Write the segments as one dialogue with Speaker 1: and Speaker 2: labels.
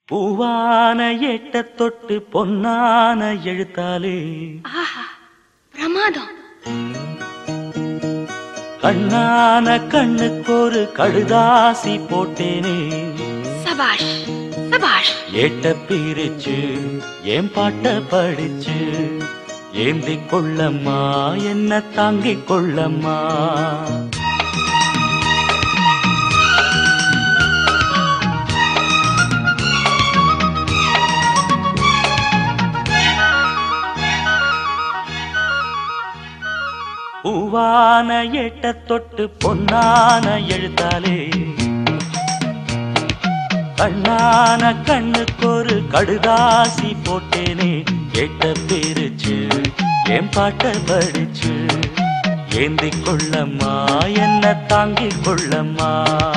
Speaker 1: பூவான எட்ட தொட்டு பொன்னான எழுத்தாலே
Speaker 2: ஆஹா பிரமாதம்
Speaker 1: கண்ணான கண்ணுக்கொரு கடுதாசி போட்டேனே
Speaker 2: சபாஷ் சபாஷ்
Speaker 1: ஏட்ட பிரிச்சு ஏன் பாட்ட படிச்சு ஏந்தி கொள்ளம்மா என்ன தாங்கிக் கொள்ளம்மா பூவான எட்ட தொட்டு பொன்னான எழுத்தாலே கண்ணான கண்ணுக்கொரு கடுதாசி போட்டேனே கேட்ட பிரிச்சு என் பாட்ட படிச்சு ஏந்தி கொள்ளம்மா என்ன தாங்கிக் கொள்ளம்மா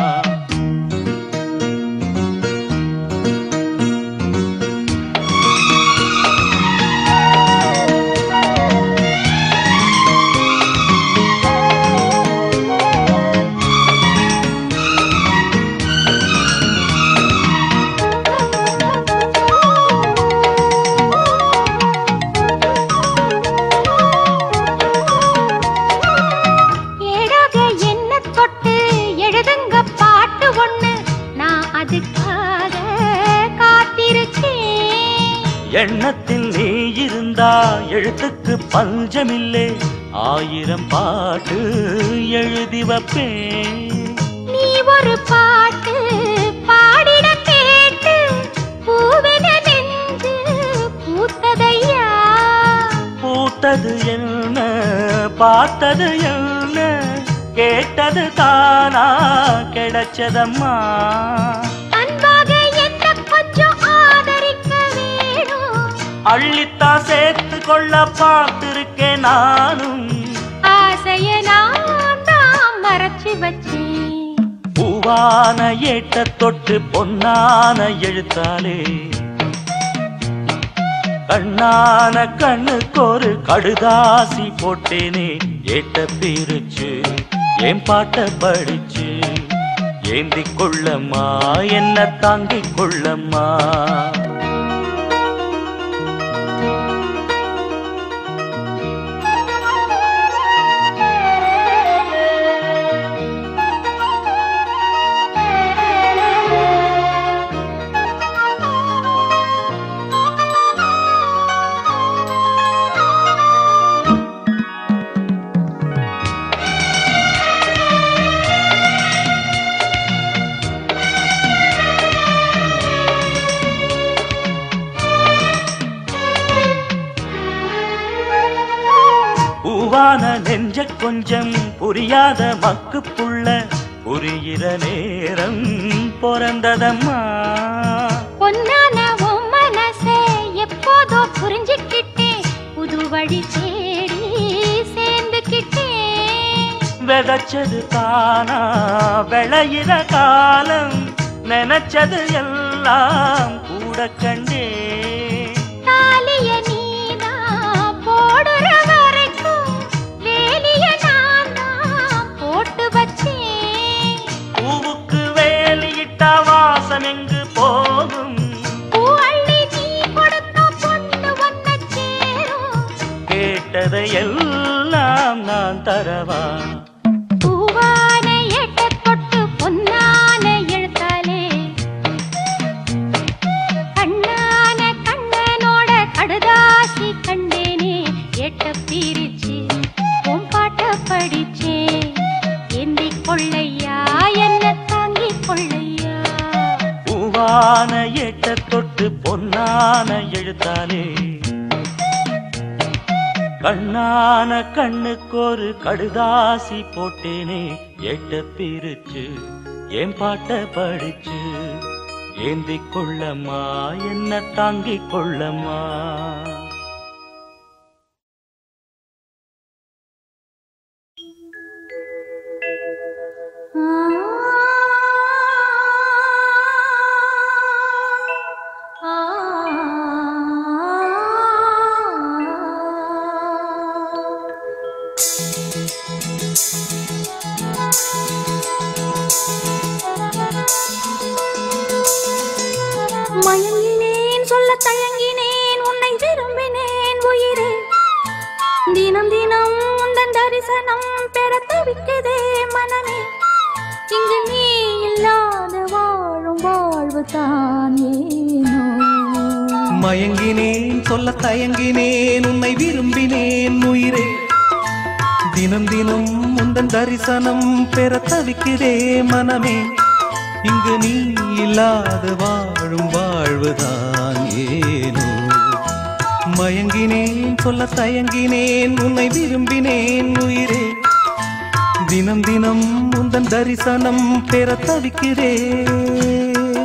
Speaker 2: ஏடாக என்ன தொட்டு எழுதுங்க பாட்டு ஒண்ணு நான் அதுக்காக காத்திருக்கேன்
Speaker 1: எண்ணத்தில் நீ இருந்தா எழுத்துக்கு பஞ்சமில்லை ஆயிரம் பாட்டு எழுதி வைப்பேன்
Speaker 2: நீ ஒரு பாட்டு பாடிட கேட்டு பூவென நெஞ்சு பூத்ததையா
Speaker 1: பூத்தது என்ன பார்த்தது என்ன கேட்டது தானா கிடைச்சதம்மா
Speaker 2: அன்பாக என்ன கொஞ்சம் ஆதரிக்க வேணும்
Speaker 1: அள்ளித்தான் சேர்த்து கொள்ள பார்த்திருக்கேன் நானும்
Speaker 2: ஆசைய நான் தான் மறைச்சு வச்சேன்
Speaker 1: பூவான ஏட்ட தொட்டு பொன்னான எழுத்தாலே கண்ணான கண்ணுக்கு ஒரு கடுதாசி போட்டேனே ஏட்ட பிரிச்சு என் பாட்ட படிச்சு ஏந்தி கொள்ளம்மா என்ன தாங்கிக் கொள்ளம்மா பூவான நெஞ்ச கொஞ்சம் புரியாத மக்கு புள்ள புரிகிற நேரம் பிறந்ததம்மா
Speaker 2: பொன்னான உன் மனசே எப்போதோ புரிஞ்சுக்கிட்டேன் புது வழி தேடி சேர்ந்துக்கிட்டேன்
Speaker 1: விதைச்சது தானா விளையிற காலம் நினைச்சது எல்லாம் கூட கண்டே
Speaker 2: தாலிய நீனா போடுற வரைக்கும் வேலிய நான் தான் போட்டு வச்சேன்
Speaker 1: பூவுக்கு வேலியிட்ட வாசம் எங்கு போகும்
Speaker 2: பூ அள்ளி நீ கொடுத்த பொண்ணு ஒன்ன சேரும்
Speaker 1: கேட்டதை எல்லாம் நான் தரவா
Speaker 2: பூவான எட்ட தொட்டு பொன்னான எழுத்தாலே கண்ணான கண்ணனோட கடுதாசி கண்டேனே எட்ட பிரிச்சு உன் பாட்ட படிச்சே ஏந்தி கொள்ளையா என்ன தாங்கி கொள்ளையா
Speaker 1: பூவான ஏட்ட தொட்டு பொன்னான எழுத்தாலே கண்ணான கண்ணுக்கு ஒரு கடுதாசி போட்டேனே எட்ட பிரிச்சு என் பாட்ட படிச்சு ஏந்தி கொள்ளம்மா என்ன தாங்கிக் கொள்ளம்மா
Speaker 2: ஆ மயங்கினேன் சொல்ல தயங்கினேன் உன்னை விரும்பினேன் உயிரே தினம் தினம் உந்தன் தரிசனம் பெற தவிக்குதே மனமே இங்கு நீ இல்லாத வாழும் வாழ்வு தான் ஏனோ
Speaker 3: மயங்கினேன் சொல்ல தயங்கினேன் உன்னை விரும்பினேன் உயிரே தினம் தினம் முந்தன் தரிசனம் பெற தவிக்கிறே மனமே இங்கு நீ இல்லாத வாழும் வாழ்வுதான் ஏனோ மயங்கினேன் சொல்ல தயங்கினேன் உன்னை விரும்பினேன் உயிரே தினம் தினம் முந்தன் தரிசனம் பெற தவிக்கிறேன்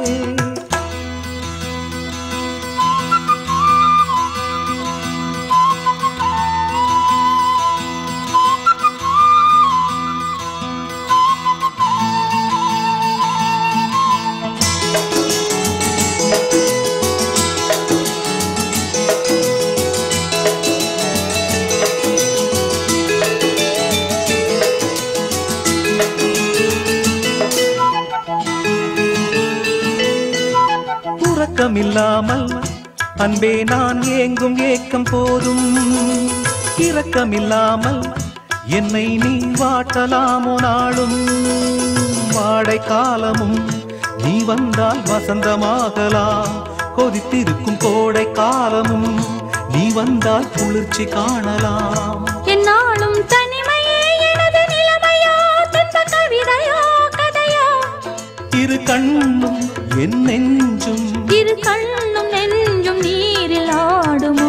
Speaker 3: உறக்கமில்லாமல் அன்பே நான் ஏங்கும் ஏக்கம் போதும் இரக்கமில்லாமல் என்னை நீ வாட்டலாமோ நாளும் வாடை காலமும் நீ வந்தால் வசந்தமாகலாம் கொதித்திருக்கும் கோடை காலமும் நீ வந்தால் குளிர்ச்சி காணலாம்
Speaker 2: என்னாலும் தனிமையே எனது நிலைமையோ துன்ப கவிதையோ கதையோ
Speaker 3: இரு கண்ணும் என் நெஞ்சும்
Speaker 2: இரு கண்ணும் நெஞ்சும் நீரில் ஆடுமோ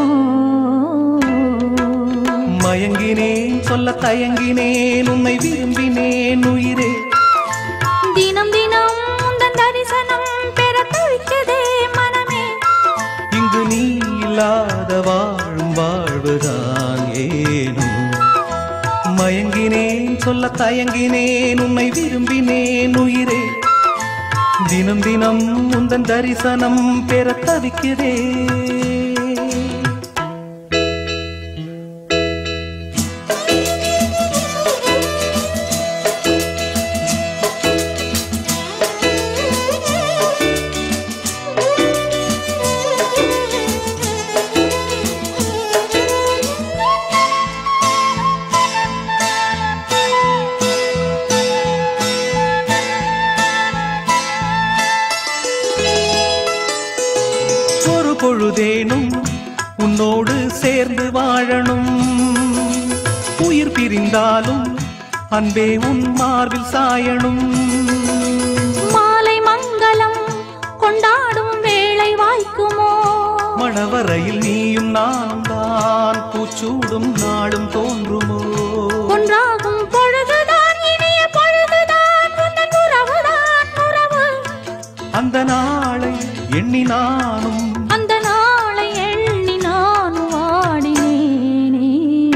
Speaker 3: மயங்கினேன் சொல்ல தயங்கினேன் உன்னை விரும்பினேன் உயிரே
Speaker 2: தினம் தினம் உந்தன் தரிசனம் பெற தவிக்குதே மனமே
Speaker 3: இங்கு நீ இல்லாத வாழும் வாழ்வுதான் ஏனோ மயங்கினேன் சொல்ல தயங்கினேன் உன்னை விரும்பினேன் உயிரே தினம் தினம் உந்தன் தரிசனம் பெற தவிக்கிறேன் ஒரு பொழுதேனும் உன்னோடு சேர்ந்து வாழணும் உயிர் பிரிந்தாலும் அன்பே உன் மார்பில் சாயணும்
Speaker 2: மாலை மங்களம் கொண்டாடும் வேளை வாய்க்குமோ
Speaker 3: மணவரையில் நீயும் நானும் தான் பூச்சூடும் நாளும் தோன்றுமோ
Speaker 2: ஒன்றாகும் பொழுதுதான் இனிய பொழுதுதான் உந்தன் உறவுதான் உறவு
Speaker 3: அந்த நாளை எண்ணி நானும்
Speaker 2: அந்த நாளை எண்ணி நான் வாடினேனே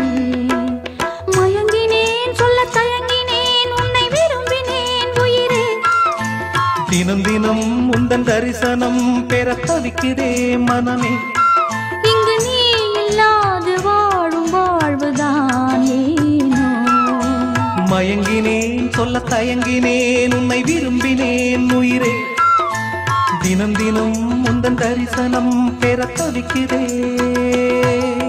Speaker 2: மயங்கினேன் சொல்ல தயங்கினேன் உன்னை விரும்பினேன் உயிரே
Speaker 3: தினம் தினம் உந்தன் தரிசனம் பெற தவிக்கிறே மனமே
Speaker 2: இங்கு நீ இல்லாது வாழும் வாழ்வுதான் ஏனோ
Speaker 3: மயங்கினேன் சொல்ல தயங்கினேன் உன்னை விரும்பினேன் உயிரே தினம் தினம் உந்தன் தரிசனம் பெற தவிக்கிறேன்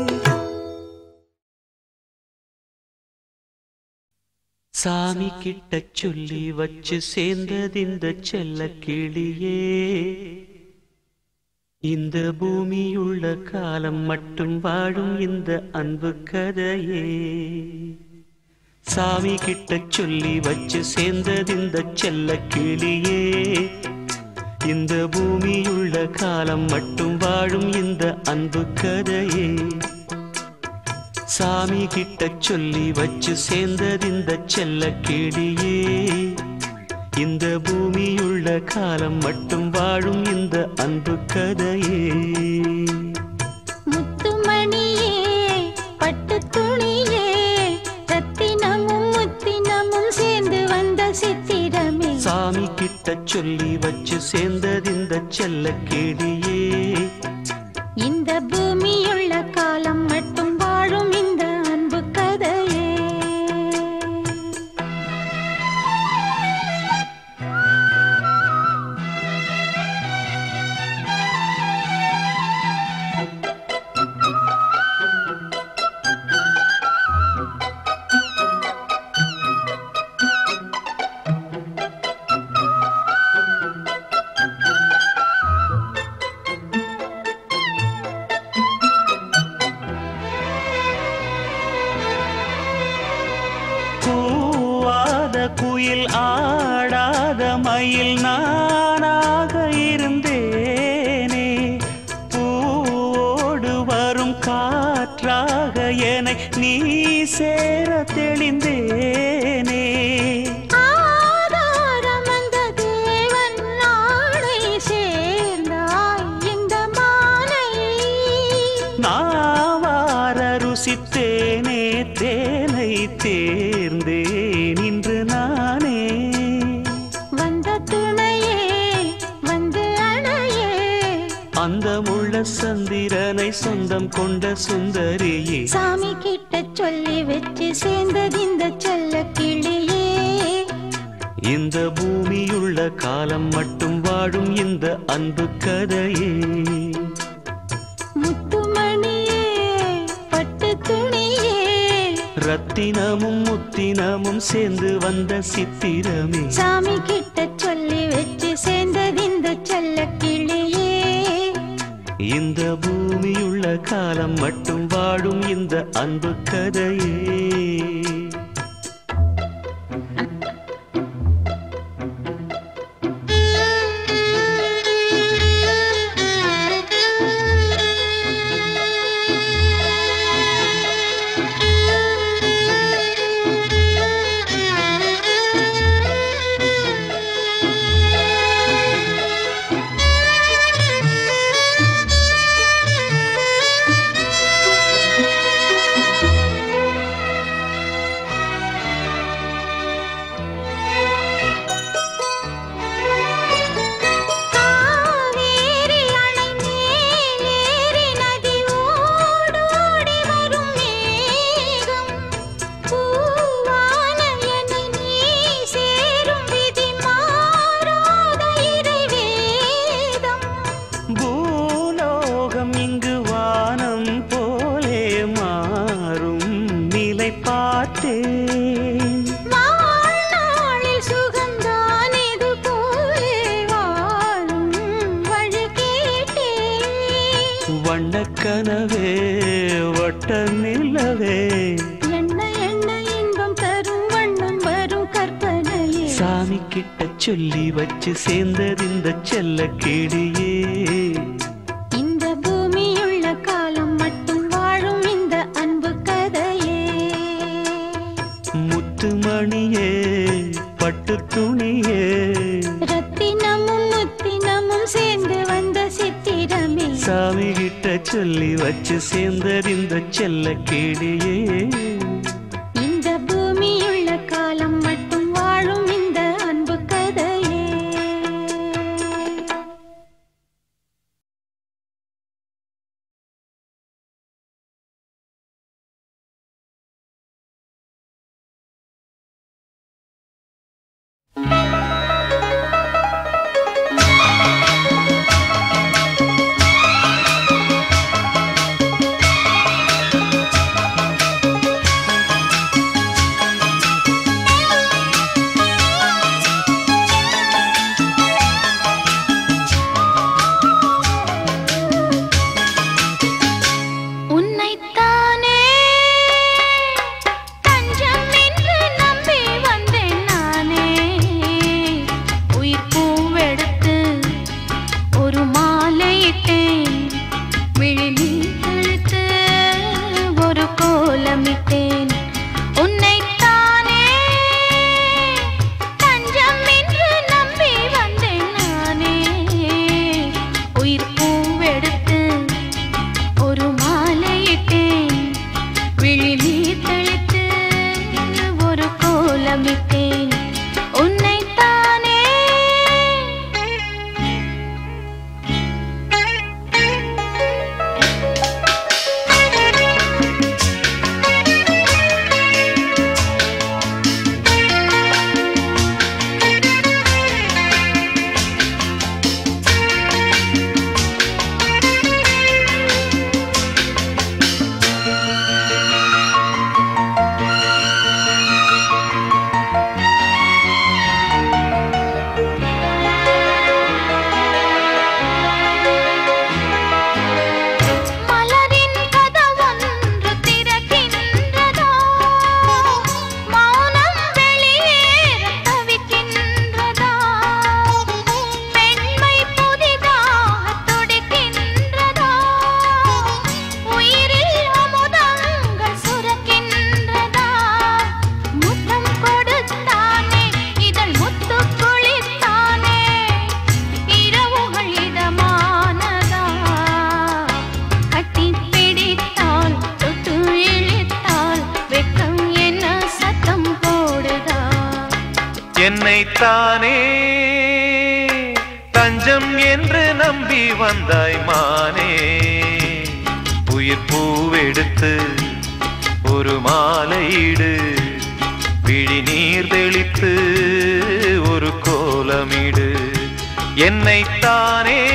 Speaker 1: சாமி கிட்ட சொல்லி வச்சு சேர்ந்தது இந்த செல்ல கிளியே இந்த பூமியுள்ள காலம் மட்டும் வாழும் இந்த அன்பு கதையே சாமி கிட்ட சொல்லி வச்சு சேர்ந்தது இந்த செல்ல கிளியே இந்த பூமியுள்ள காலம் மட்டும் வாழும் இந்த அன்பு கதையே சாமி கிட்ட சொல்லி வச்சு சேர்ந்தது இந்த செல்ல கிளியே இந்த பூமியுள்ள காலம் மட்டும் வாழும் இந்த அன்பு கதையே
Speaker 2: முத்துமணியே பட்டு துணியே ரத்தினமும் முத்தினமும் சேர்ந்து வந்த சித்திரமே
Speaker 1: சாமி கிட்ட சொல்லி வச்சு சேர்ந்தது இந்த செல்ல கிளியே
Speaker 2: இந்த பூமியுள்ள காலம் மட்டும் வாழும் இந்த அன்பு கதையே
Speaker 1: நாவார ருசித்தேனே தேனை தேர்ந்தேன் இன்று நானே
Speaker 2: வந்த துணையே வந்து அணையே
Speaker 1: அந்த முள்ள சந்திரனை சொந்தம் கொண்ட சுந்தரியே
Speaker 2: சாமி கிட்ட சொல்லி வச்சு சேர்ந்தது இந்த செல்ல கிளியே
Speaker 1: இந்த பூமியுள்ள காலம் மட்டும் வாழும் இந்த அன்பு கதையே
Speaker 2: முத்துமணியே பட்டு துணியே
Speaker 1: ரத்தினமும் முத்தினமும் சேர்ந்து வந்த சித்திரமே
Speaker 2: சாமி கிட்ட சொல்லி வச்சு சேர்ந்தது இந்த செல்ல கிளியே
Speaker 1: இந்த பூமியுள்ள காலம் மட்டும் வாழும் இந்த அன்பு கதையே
Speaker 2: காவேரி அணை மேலேறி நதி ஓடோடி வரும் மேகம் பூவான என்னை நீ சேரும் விதி மாறாத இறைவேதம்
Speaker 1: பூலோகம் இங்கு வானம் போலே மாறும் நிலை பார்த்தேன்
Speaker 2: வாழ்நாளில் சுகந்தான் இது போலே வாழும் வழி கேட்டேன்
Speaker 1: வண்ணக்கனவே வட்ட நிலவே
Speaker 2: என்ன என்ன இன்பம் தரும் வண்ணம் வரும் கற்பனையே
Speaker 1: சாமி கிட்ட சொல்லி வச்சு சேர்ந்தது இந்த செல்ல கிளியே
Speaker 2: இந்த பூமியுள்ள காலம் மட்டும் வாழும் இந்த அன்பு கதையே
Speaker 1: முத்துமணியே பட்டு துணியே
Speaker 2: ரத்தினமும் முத்தினமும் சேர்ந்து வந்த சித்திரமே
Speaker 1: சாமி கிட்ட சொல்லி வச்சு சேர்ந்தது இந்த செல்ல கிளியே
Speaker 2: இந்த பூமியுள்ள காலம் மட்டும் வாழும் இந்த அன்பு கதையே
Speaker 1: ஆ
Speaker 4: என்னைத்தானே தஞ்சம் என்று நம்பி வந்தாய் மானே உயிர் பூவெடுத்து ஒரு மாலையிடு விழி நீர் தெளித்து ஒரு கோலமிடு என்னைத்தானே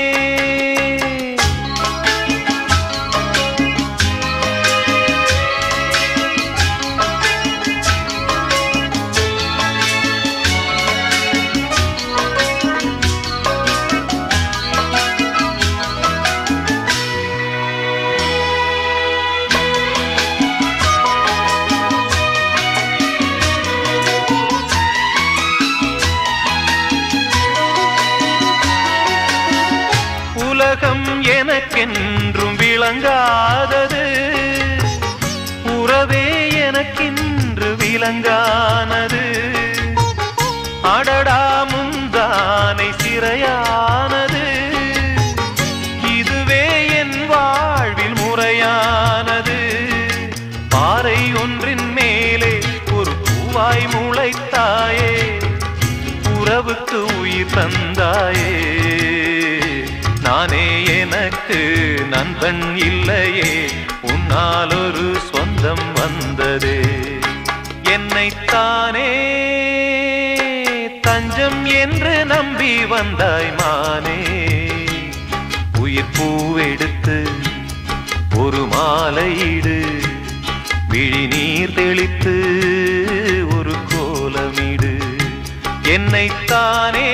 Speaker 4: உலகம் எனக்கென்றும் விளங்காதது உறவே எனக்கென்று விளங்கானது அடடா முந்தானை சிறையானது இதுவே என் வாழ்வில் முறையானது பாறை ஒன்றின் மேலே ஒரு பூவாய் முளைத்தாயே உறவுக்கு உயிர் தந்தாயே நானே எனக்கு நண்பன் இல்லையே உன்னால் ஒரு சொந்தம் வந்ததே என்னைத்தானே தஞ்சம் என்று நம்பி வந்தாய் மானே உயிர் பூவெடுத்து ஒரு மாலையிடு விழி நீர் தெளித்து ஒரு கோலமிடு என்னைத்தானே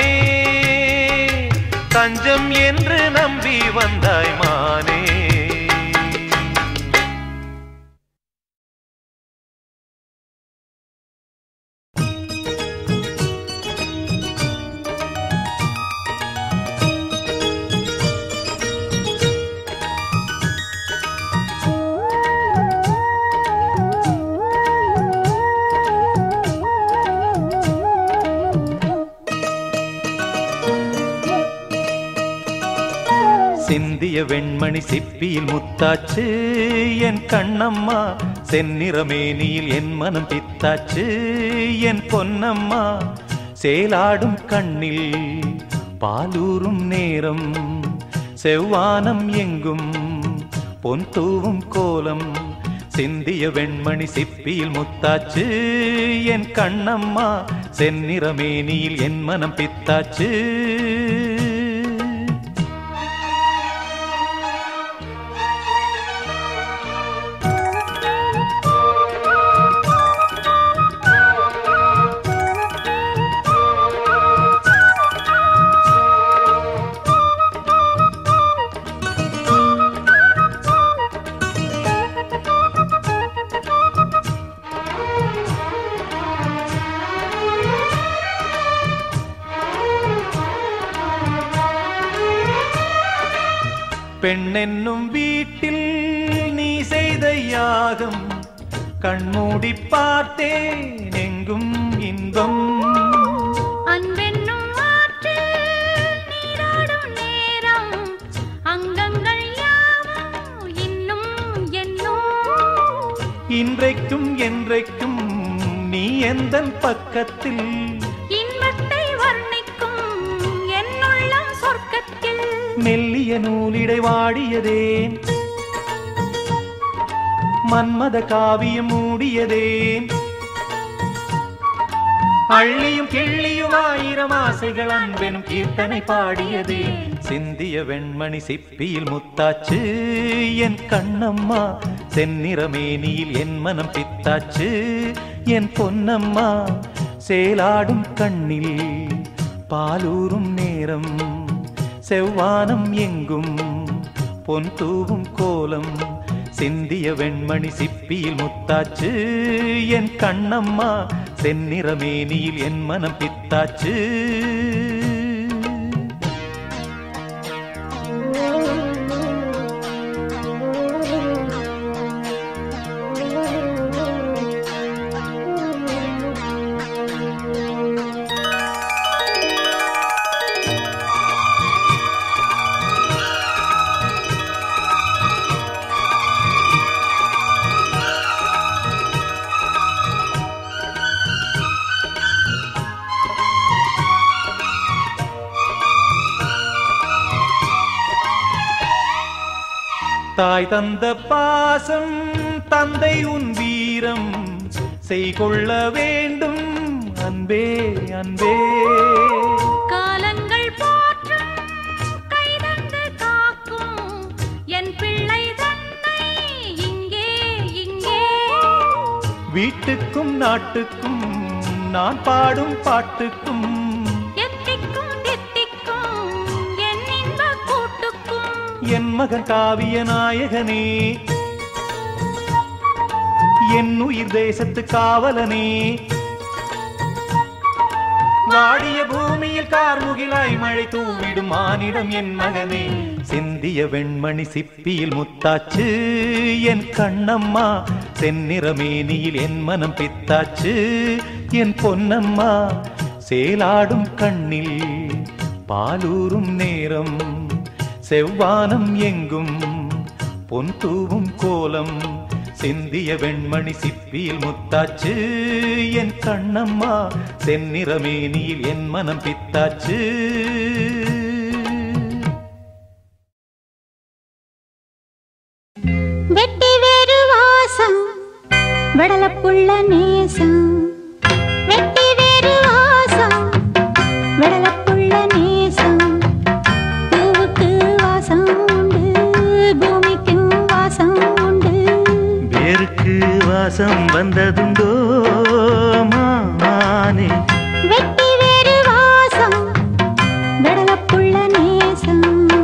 Speaker 4: தஞ்சம் என்று நம்பி வந்தாய் மானே
Speaker 3: சிந்திய வெண்மணி சிப்பியில் முத்தாச்சு என் கண்ணம்மா செந்நிறமேனியில் என் மனம் பித்தாச்சு என் பொன்னம்மா சேலாடும் கண்ணில் பாலூரும் நேரம் செவ்வானம் எங்கும் பொன் தூவும் கோலம் சிந்திய வெண்மணி சிப்பியில் முத்தாச்சு என் கண்ணம்மா செந்நிறமேனியில் என் மனம் பித்தாச்சு பெண்ணென்னும் வீட்டில் நீ செய்த யாகம் கண்மூடி பார்த்தேன் எங்கும் இன்பம்
Speaker 2: அன்பென்னும் ஆற்றில் நீராடும் நேரம் அங்கங்கள் யாவும் இன்னும் என்னும்
Speaker 3: இன்றைக்கும் என்றைக்கும் நீ எந்த பக்கத்தில்
Speaker 2: இன்பத்தை வர்ணிக்கும் என்னுள்ளம் சொர்க்கத்தில்
Speaker 3: மெல்லிய நூலிடை வாடியதேன் மன்மத காவியம் மூடியதேன் அள்ளியும் கிள்ளியும் ஆயிரம் ஆசைகள் அன்பெனும் கீர்த்தனை பாடியதே சிந்திய வெண்மணி சிப்பியில் முத்தாச்சு என் கண்ணம்மா செந்நிறமேனியில் என் மனம் பித்தாச்சு என் பொன்னம்மா சேலாடும் கண்ணில் பாலூரும் நேரம் செவ்வானம் எங்கும் பொன் தூவும் கோலம் சிந்திய வெண்மணி சிப்பியில் முத்தாச்சு என் கண்ணம்மா செந்நிறமேனியில் என் மனம் பித்தாச்சு தாய் தந்த பாசம் தந்தை உன் வீரம் செய்கொள்ள வேண்டும் அன்பே அன்பே
Speaker 2: காலங்கள் போற்றும் கைதந்து காக்கும் என் பிள்ளை தன்னை இங்கே இங்கே
Speaker 3: வீட்டுக்கும் நாட்டுக்கும் நான் பாடும் பாட்டுக்கும்
Speaker 2: எத்திக்கும் தித்திக்கும் என் இன்ப கூட்டுக்கும்
Speaker 3: என் மகன் காவிய நாயகனே என் உயிர் தேசத்து காவலனே வாடிய பூமியில் கார்முகிலாய் மழை தூவிடும் மானிடம் என் மகனே சிந்திய வெண்மணி சிப்பியில் முத்தாச்சு என் கண்ணம்மா செந்நிறமேனியில் என் மனம் பித்தாச்சு என் பொன்னம்மா சேலாடும் கண்ணில் பாலூரும் நேரம் செவ்வானம் எங்கும் பொன் தூவும் கோலம் சிந்திய வெண்மணி சிப்பியில் முத்தாச்சு என் கண்ணம்மா செந்நிறமேனியில் என் மனம் பித்தாச்சு
Speaker 2: வெட்டி வேறு வாசம் வெடலப்புள்ள நேசம் வெட்டி வேறு வாசம் வெடலப்புள்ள நேசம் பூவுக்கு வாசம் உண்டு பூமிக்கு வாசம் உண்டு
Speaker 1: வேருக்கு வாசம் வந்ததுண்டோ மானே
Speaker 2: வெட்டி வேறு வாசம் வெடலப்புள்ள நேசம்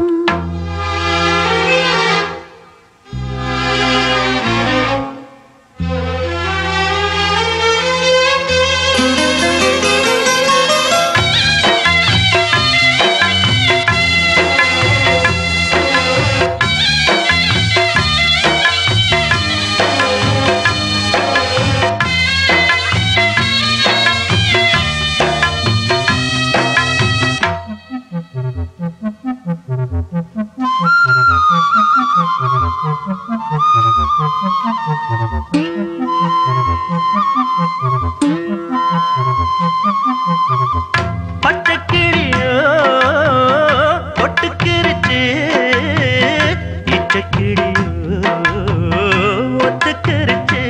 Speaker 1: பச்சைக்கிளியோ ஒட்டுக்கிருச்சு இச்சக்கிளியோ ஒத்துக்கிருச்சு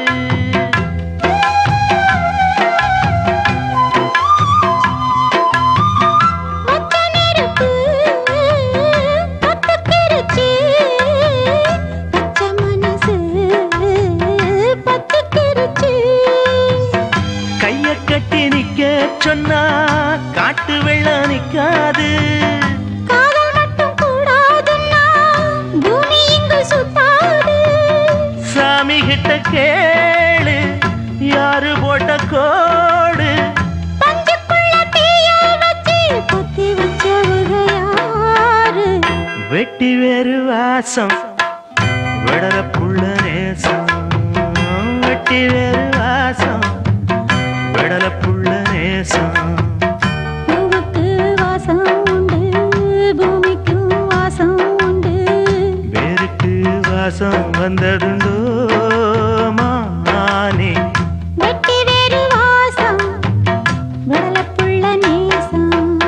Speaker 2: மொத்த நெருப்பு பத்துக்கிருச்சு பச்சை மனசு பத்துக்கிருச்சு
Speaker 1: கைய கட்டி நிக்க சொன்னா காட்டு வெள்ளம் நிக்காது
Speaker 2: காதல் மட்டும் கூடாதுன்னா பூமி இங்கு சுத்தாது
Speaker 1: சாமி கிட்ட கேளு யாரு போட்ட கோடு
Speaker 2: பஞ்சுக்குள்ள தீய வச்சு பொத்தி வச்சவங்க யாரு
Speaker 1: வெட்டி வேறு வாசம் விடல புள்ள நேசம் வெட்டி வேறு வாசம் விடல புள்ள நேசம்
Speaker 2: பூவுக்கு வாசம் உண்டு பூமிக்கு வாசம் உண்டு
Speaker 1: வேருக்கு வாசம் வந்ததுண்டோ மானே
Speaker 2: வெட்டி வேறு வாசம் வெடலப்புள்ள நேசம்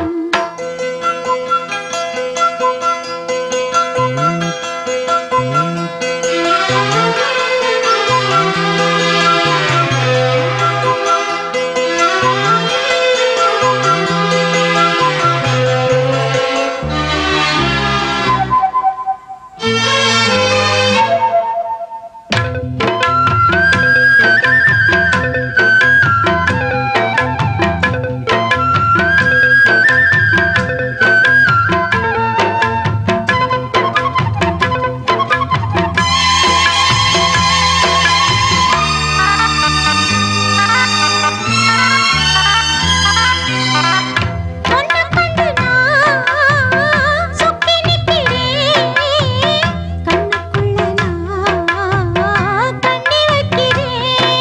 Speaker 2: ஒன்ன கண்டு நான் சுக்கி நிக்கிறேன் கண்ணுக்குள்ள நான் கண்ணி வைக்கிறேன்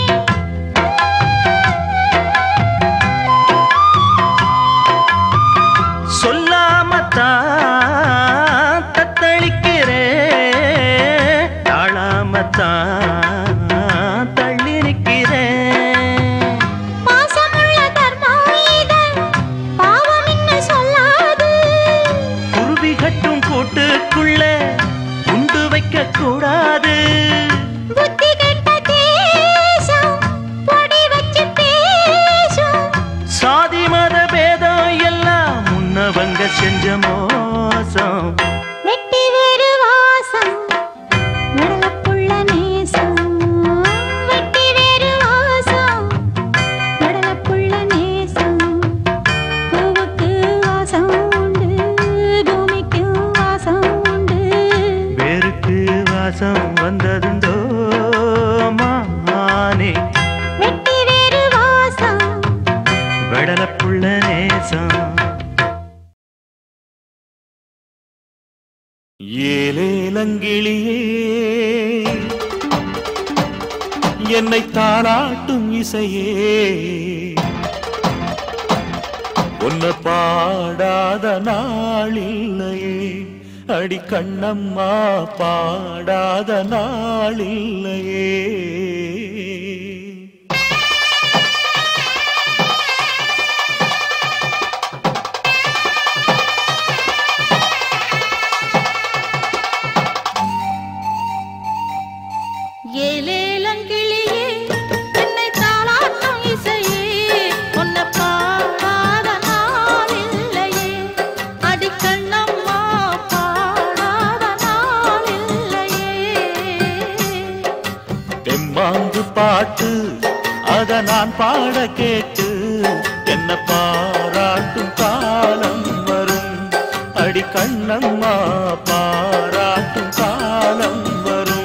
Speaker 1: சொல்லாமத்தான் தத்தளிக்கிறேன் தாழாமத்தான் தள்ளி நிற்கிறேன்
Speaker 2: பாசமுள்ள தர்மம் இது பாவம் இன்னும் சொல்லாது
Speaker 1: குருவி கட்டும் கூட்டுக்குள்ள உண்டு வாசம் வந்ததுண்டோ மானே
Speaker 2: வெட்டி வேறு வாசம்
Speaker 1: வெடலப்புள்ள நேசம் ஏலேலங்கிளியே என்னை தாளாட்டும் இசையே உன்னை பாடாத நாளில்லையே அடி கண்ணம்மா பாடாத நாளில்லையே
Speaker 2: ஏலேலங்கிளியே என்னை தாளாட்டும் இசையே உன்னை பாடாத நாளில்லையே அடிக்கண்ணம்மா பாடாத நாளில்லையே
Speaker 1: தெம்மாங்கு பாட்டு அத நான் பாட கேட்டு என்ன பாராட்டும் காலம் வரும் அடி கண்ணம்மா பாராட்டும் காலம் வரும்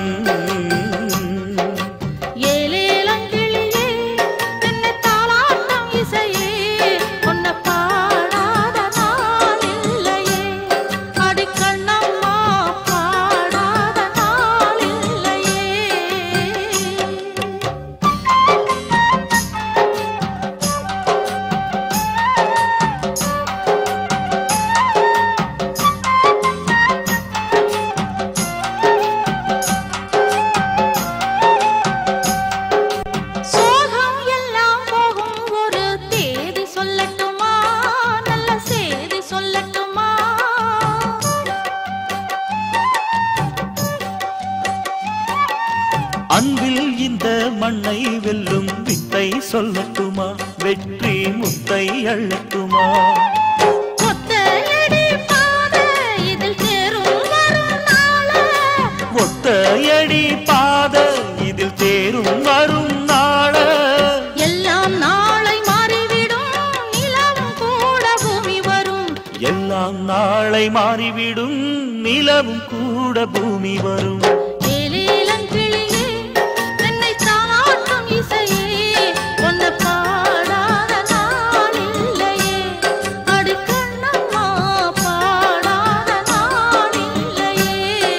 Speaker 2: ஏலேலங்கிளியே என்னை தாளாட்டும் இசையே உன்னை பாடாத நாளில்லையே அடிக்கண்ணம்மா பாடாத நாளில்லையே சோகம் எல்லாம் போகும் ஒரு தேதி சொல்லட்டுமா நல்ல செய்தி சொல்லட்டுமா
Speaker 1: அன்பில் இந்த மண்ணை வெல்லும் வித்தை சொல்லட்டுமா வெற்றி முத்தை அள்ளட்டுமா
Speaker 2: ஒத்தையடி பாதை இதில் தேரும் வரும் நாள
Speaker 1: ஒத்தையடி பாத இதில் தேரும் வரும் நாள
Speaker 2: எல்லாம் நாளை மாறிவிடும் நிலவும் கூட பூமி வரும்
Speaker 1: எல்லாம் நாளை மாறிவிடும் நிலவும் கூட பூமி வரும்
Speaker 2: ஏலேலங்கிளியே என்னை தாளாட்டும் இசையே உன்னை பாடாத நாளில்லையே அடிக்கண்ணம்மா பாடாத நாளில்லையே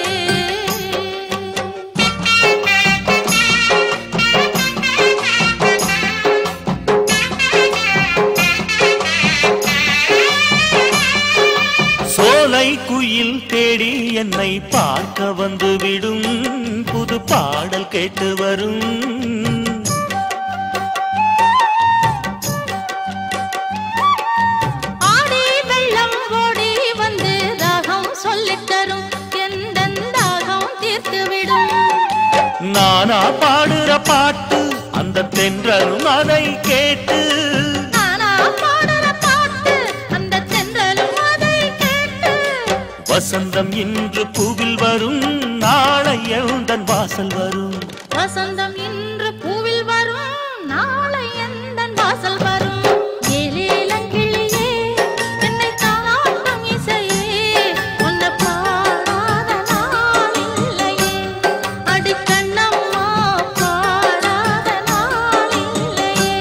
Speaker 1: சோலை குயில் தேடி என்னை பார்க்க வந்து விடும் புது பாடல் கேட்டு வரும்
Speaker 2: ஆடி வெள்ளம் ஓடி வந்து தாகம் சொல்லித் தரும் எந்த தாகம் தீர்த்துவிடும்
Speaker 1: நானா பாடுற பாட்டு அந்த தென்றலும் அதை கேட்டு
Speaker 2: நானா பாடுற பாட்டு அந்த தென்றலும் அதை கேட்டு
Speaker 1: வசந்தம் இன்று பூவில் வரும் நாளை எழுந்தன் வாசல் வரும்
Speaker 2: வசந்தம் இன்று பூவில் வரும் நாளை எந்தன் வாசல் வரும் ஏலேலங்கிளியே என்னை தாளாட்டும் இசையே உன்னை பாடாத நாளில்லையே அடிக்கண்ணம்மா பாடாத நாளில்லையே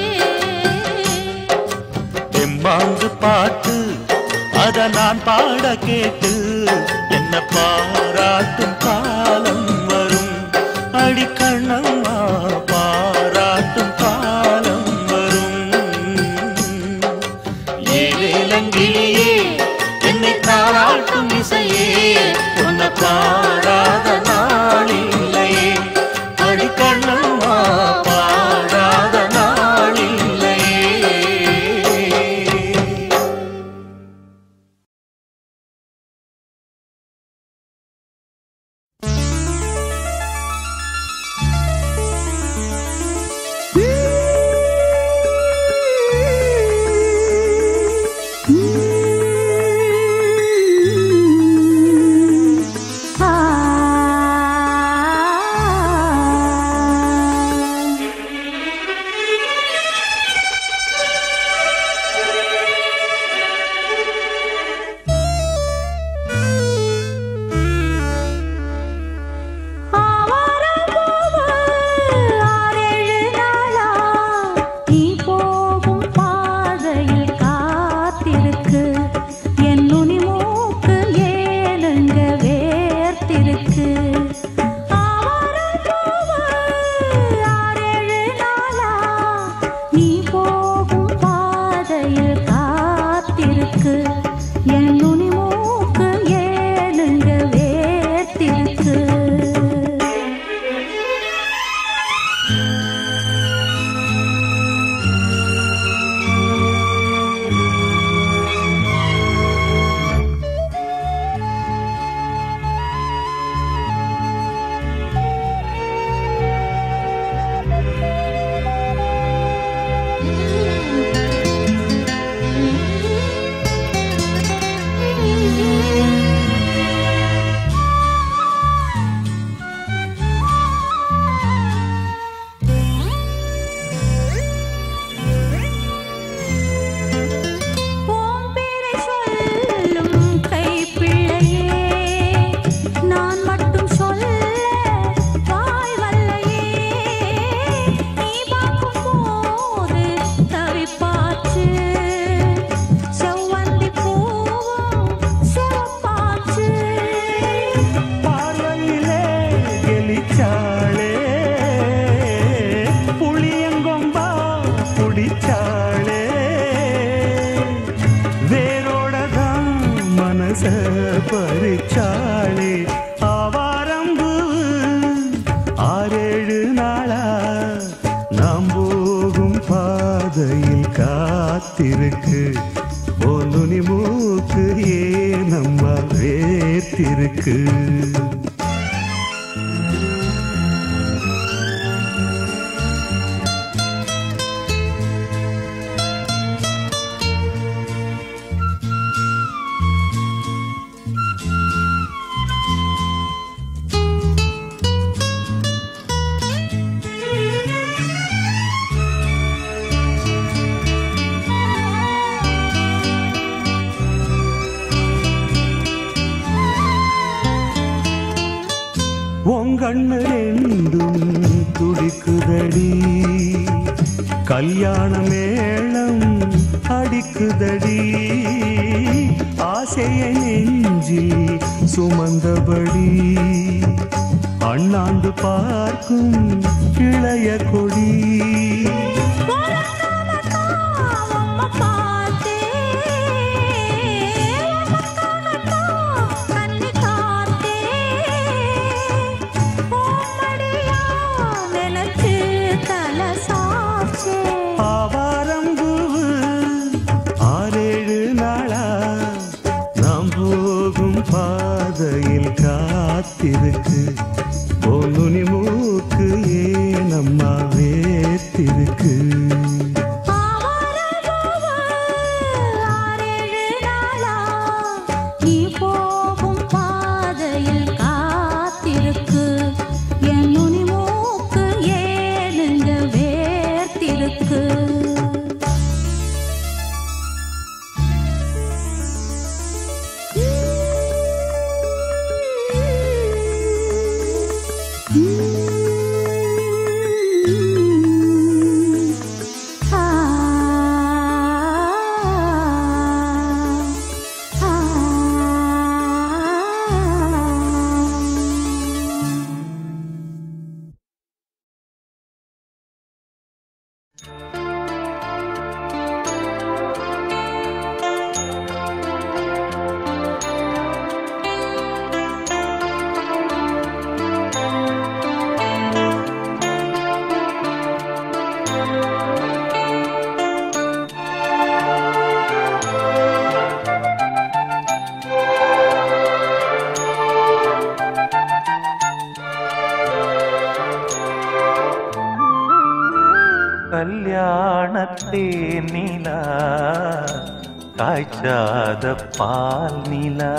Speaker 1: தெம்மாங்கு பாட்டு அத நான் பாட கேட்டு என்ன பாராட்டும் காலம் வரும் அடிக்கண்ணம்மா பாராட்டும் காலம் வரும் ஏலேலங்கிளியே என்னை தாராட்டும் இசையே உன்னை பாராத நாளில்லையே அடிக்கண்ணம்மா பாராத நாளில்லையே பறிச்சாளே ஆவாரம்பூ ஆறேழு நாளா நாம் போகும் பாதையில் காத்திருக்கு ஒன்னு மூக்கு ஏனம்மா வேர்த்திருக்கு உங்கண்ணு ரெண்டும் துடிக்குதடி கல்யாண மேளம் அடிக்குதடி ஆசைய நெஞ்சில் சுமந்தபடி அண்ணாந்து பார்க்கும் இளைய கொடி ஆவாரம்பூ ஆறேழு நாளா நாம் போகும் பாதையில் காத்திருக்கு பொன்னுனி மூக்கு ஏனம்மா வேத்திருக்கு
Speaker 4: கல்யாணத்தே நிலா காய்ச்சாத பால் நிலா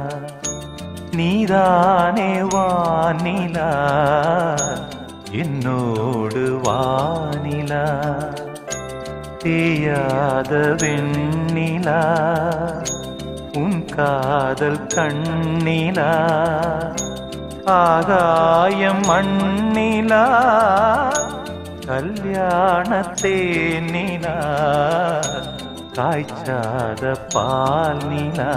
Speaker 4: நீதானே வானிலா என்னோடு வானிலா தேயாத வெண்ணிலா உன் காதல் கண்ணிலா ஆகாயம் மண்ணிலா கல்யாணத்தே நிலா காய்ச்சாத பால் நிலா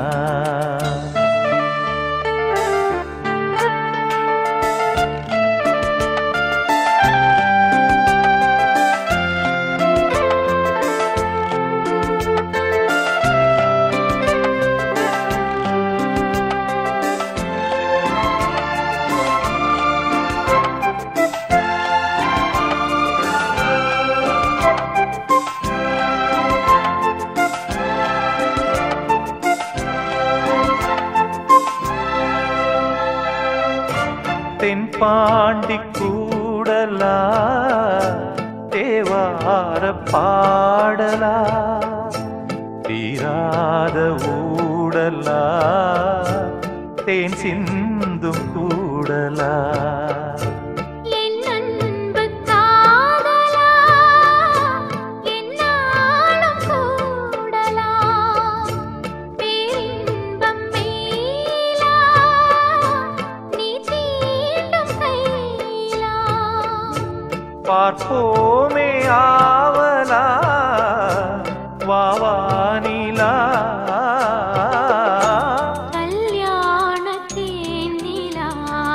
Speaker 4: தென்பாண்டி கூடலா தேவார பாடலா தீராத ஊடலா தேன் சிந்தும் கூடலா
Speaker 2: என் அன்பு காதலா என்னாலும் கூடலா பேரின்பம் மேலா நீ தீண்டும் கைலா
Speaker 4: பார்ப்போமே ஆவலா வாவானிலா
Speaker 2: கல்யாணத்தேன் நிலா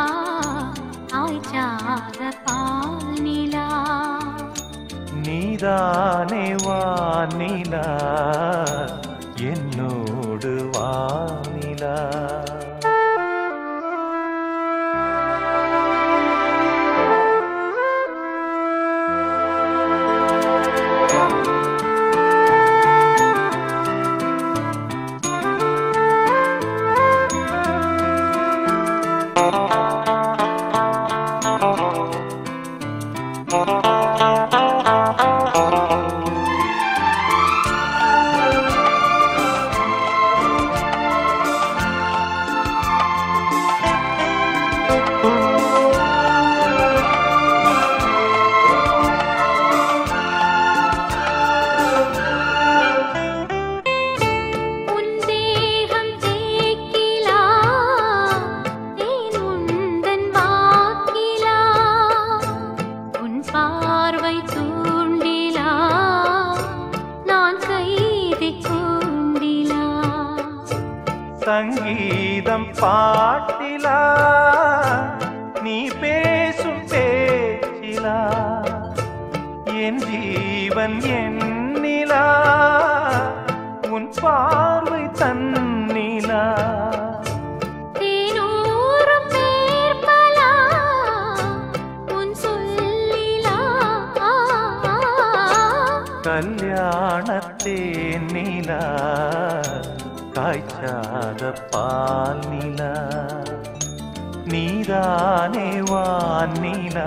Speaker 2: ஆய்ச்சாத பால் நிலா
Speaker 4: நீதானே வானிலா என்னோடு வானிலா சங்கீதம் பாட்டிலா நீ பேசும் பேச்சிலா என் ஜீவன் எண்ணிலா உன் பார்வை தன்னிலா
Speaker 2: தேனூரும் பேர்பலா உன் சொல்லிலா
Speaker 4: கல்யாணத்தே நிலா காய்ச்சாத பால் நிலா நீதானே வானிலா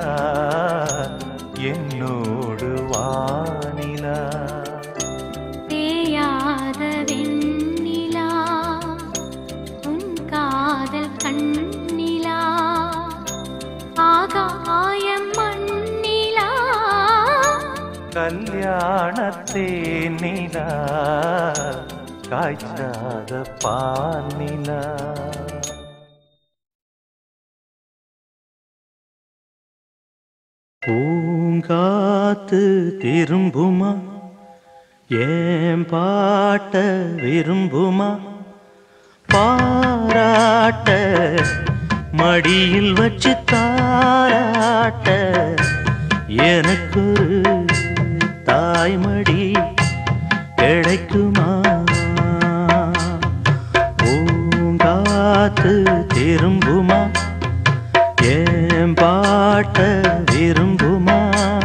Speaker 4: என்னோடு வானிலா
Speaker 2: தேயாத வெண்ணிலா உன் காதல் கண்ணிலா ஆகாயம் மண்ணிலா
Speaker 4: கல்யாணத்தே நிலா காய்ச்சாத பால் நிலா
Speaker 1: பூங்காத்து திரும்புமா ஏன் பாட்ட விரும்புமா பாராட்ட மடியில் வச்சு தாராட்ட எனக்கொரு தாய்மடி கிடைக்குமா பூங்காத்து திரும்புமா ஏன் பாட்ட விரும்புமா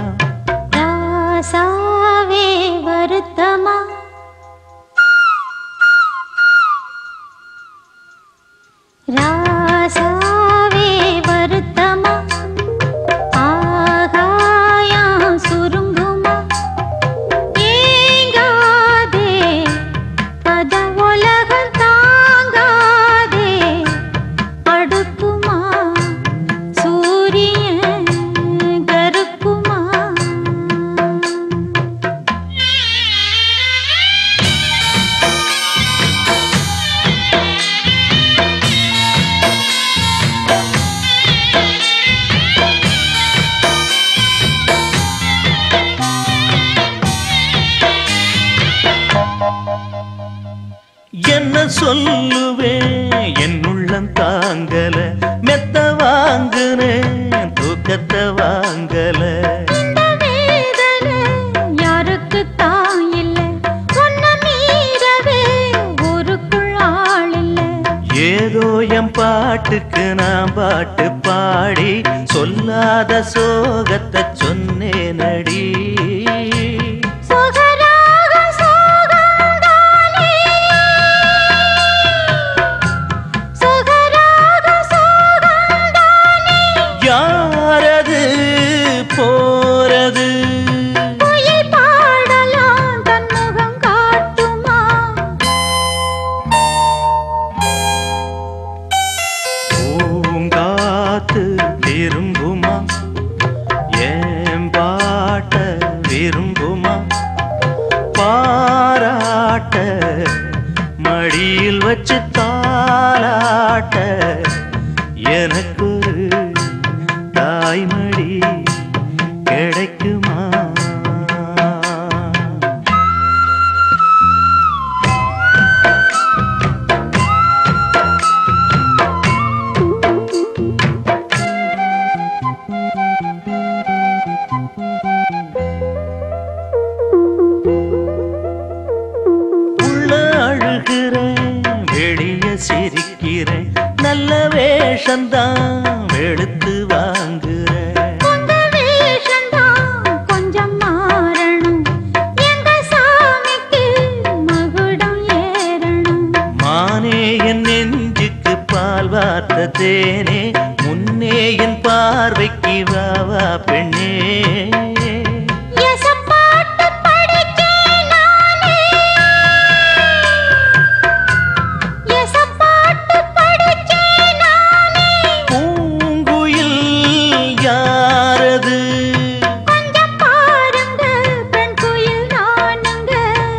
Speaker 2: ராசாவே வருத்தமா ராசாவே வருத்தமா ஆகாயம் சுருங்குமா ஏங்காதே பத உலகம் தாங்காதே அடுக்குமா சூரியன் கருக்குமா
Speaker 1: என்ன சொல்லுவேன் என் உள்ளம் தாங்கல மெத்த வாங்குனேன் தூக்கத்தை வாங்கல
Speaker 2: இந்த வேதனை யாருக்கு தான் இல்ல உன்னை மீறவே ஊருக்குள் ஆள் இல்ல
Speaker 1: ஏதோ என் பாட்டுக்கு நான் பாட்டு பாடி சொல்லாத சோகத்தை சொன்னேனடி
Speaker 2: சுகராக சோகந்தானே சுகராக சோகந்தானே
Speaker 1: யாரது போறது
Speaker 2: குயில் பாடலாம் தன் முகம் காட்டுமா
Speaker 1: பூங்காத்து திரும்புமா ஏன் பாட்ட விரும்புமா பாராட்ட மடியில் வச்சு தாளாட்ட எனக்கு ஒரு தாய்மடி கிடைக்குமா உள்ள அழுகிறேன் வெளிய சிரிக்கிறேன் நல்ல வேஷந்தான் வெளுத்து வாங்குறேன்
Speaker 2: உங்க வேஷம்தான் கொஞ்சம் மாறணும் எங்க சாமிக்கு மகுடம் ஏறணும்
Speaker 1: மானே என் நெஞ்சுக்கு பால் வார்த்த தேனே முன்னே என் பார்வைக்கு வா வா பெண்ணே
Speaker 2: எசப்பாட்டு படிச்சேன் நானே எசப்பாட்டு படிச்சேன் நானே
Speaker 1: பூங்குயில் யாரது
Speaker 2: கொஞ்சம் பாருங்க பெண் குயில் நானுங்க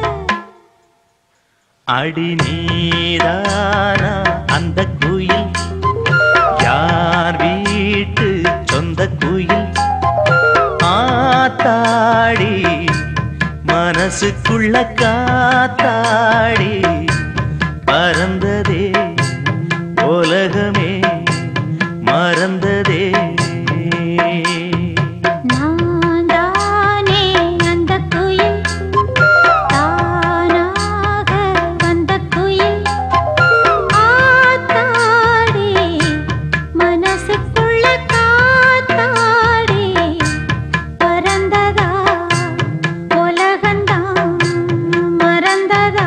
Speaker 1: அடி நீதானா அந்த குயில் யார் வீட்டு சொந்த குயில் ஆத்தாடி மனசுக்குள்ள காத்தாடி பறந்ததே உலகமே மறந்ததே
Speaker 2: நான் தானே அந்த குயில் தானாக வந்த குயில் ஆத்தாடி மனசுக்குள்ள காத்தாடி பறந்ததா உலகந்தான் மறந்ததா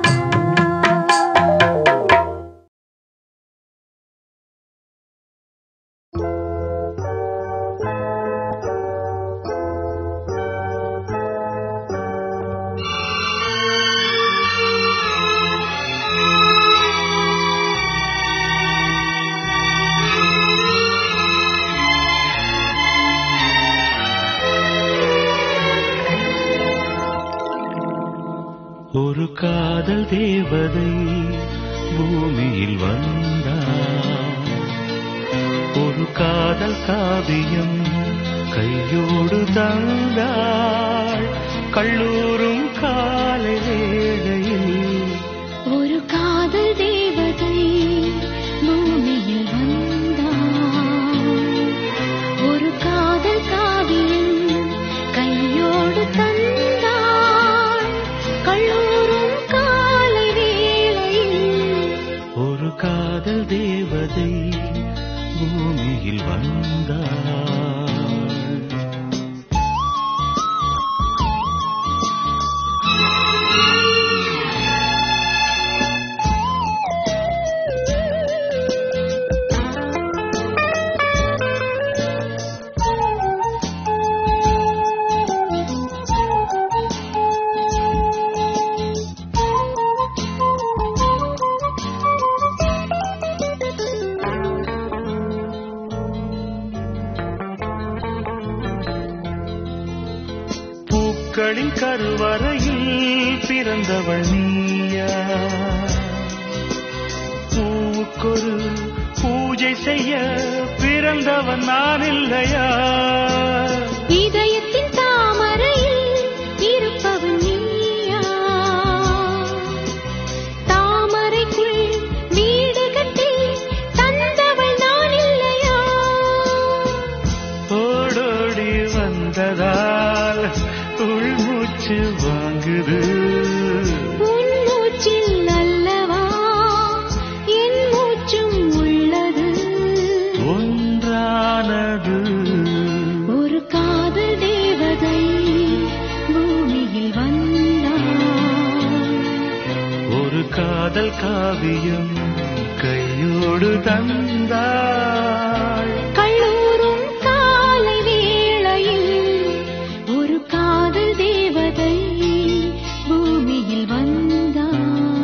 Speaker 1: ஒரு காதல் தேவதை பூமியில் வந்தார் ஒரு காதல் காவியம் கையோடு தந்தாள் கல்லூரும் காலை வேளையில்
Speaker 2: ஒரு காதல் தேவதை பூமியில் வந்தாள் ஒரு காதல் காவியம் கையோடு தந்தாள் கல்லூரும் காலை வேளையில்
Speaker 1: ஒரு காதல் தேவதை பூமியில் வந்தாள் பூக்களின் கருவறையில் பிறந்தவள் நீயா பூவுக்கொரு பூஜை செய்ய பிறந்தவன் நான் இல்லையா
Speaker 2: இதயத்தின் தாமரையில் இருப்பவன் நீயா தாமரைக்குள் வீடு கட்டி தந்தவள் நான் இல்லையா
Speaker 1: ஓடோடி வந்ததால் உள்மூச்சு வாங்குது
Speaker 2: உன் மூச்சில் அல்லவா என் மூச்சும் உள்ளது
Speaker 1: ஒன்றானது
Speaker 2: ஒரு காதல் தேவதை பூமியில் வந்தாள்
Speaker 1: ஒரு காதல் காவியம் கையோடு தந்தாள்
Speaker 2: கல்லூரும் காலை வேளையில் ஒரு காதல் தேவதை பூமியில் வந்தாள்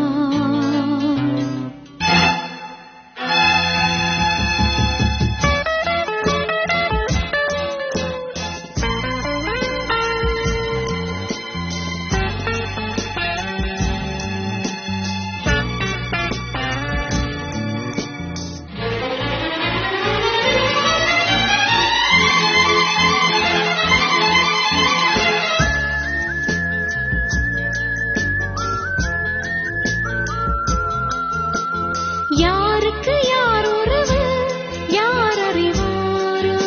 Speaker 2: யாருக்கு யார் உறவு யார் அறிவாரோ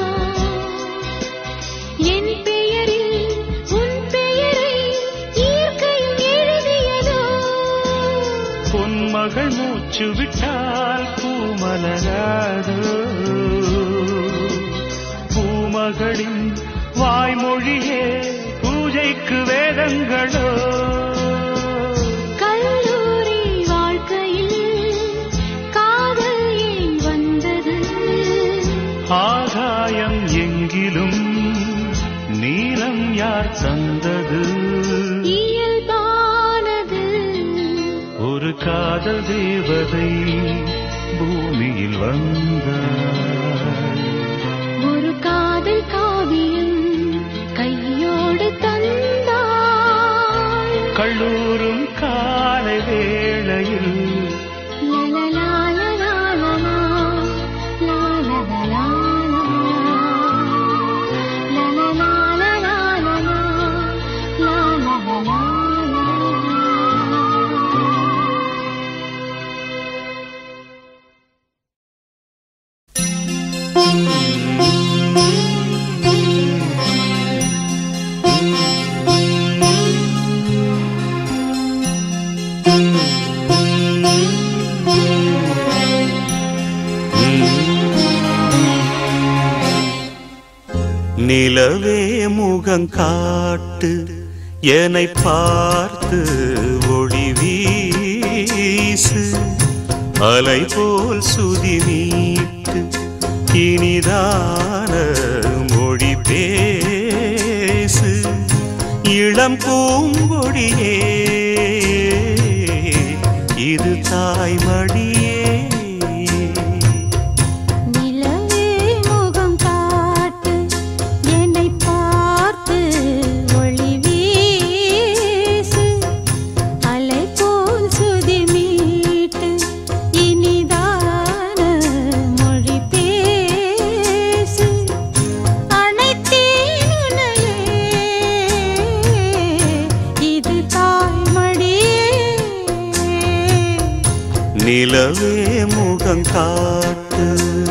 Speaker 2: என் பெயரில் உன் பெயரை இயற்கையும் எழுதியதோ
Speaker 1: பொன்மகள் மூச்சு விட்டால் பூமலராதோ பூமகளின் வாய்மொழியே பூஜைக்கு வேதங்களோ
Speaker 2: கல்லூரி வாழ்க்கையில் காதல் ஏன் வந்தது
Speaker 1: ஆகாயம் எங்கிலும் நீலம் யார் தந்தது
Speaker 2: இயல்பானது
Speaker 1: ஒரு காதல் தேவதை பூமியில் வந்தாள்
Speaker 2: ஒரு காதல் காவியம் கையோடு தந்தாள்
Speaker 1: கல்லூரும் காலை வேளையில்
Speaker 2: லலலாலலாலலா, லாலலலாலா, லலலாலலாலலா, லாலலலாலா.
Speaker 1: நிலவே முகங்காட்டு என்னை பார்த்து ஒளி வீசு அலை போல் சுதி மீட்டு இனிதான மொழி பேசு இளம் பூங்கொடியே இது தாய்மடியே
Speaker 2: நிலவே முகம் காட்டு என்னை பார்த்து ஒளி வீசு அலை போல் சுதி மீட்டு இனிதான மொழி பேசு அனைத்தேன் உன்னையே இது தாய்மடியே
Speaker 1: நிலவே முகங்காட்டு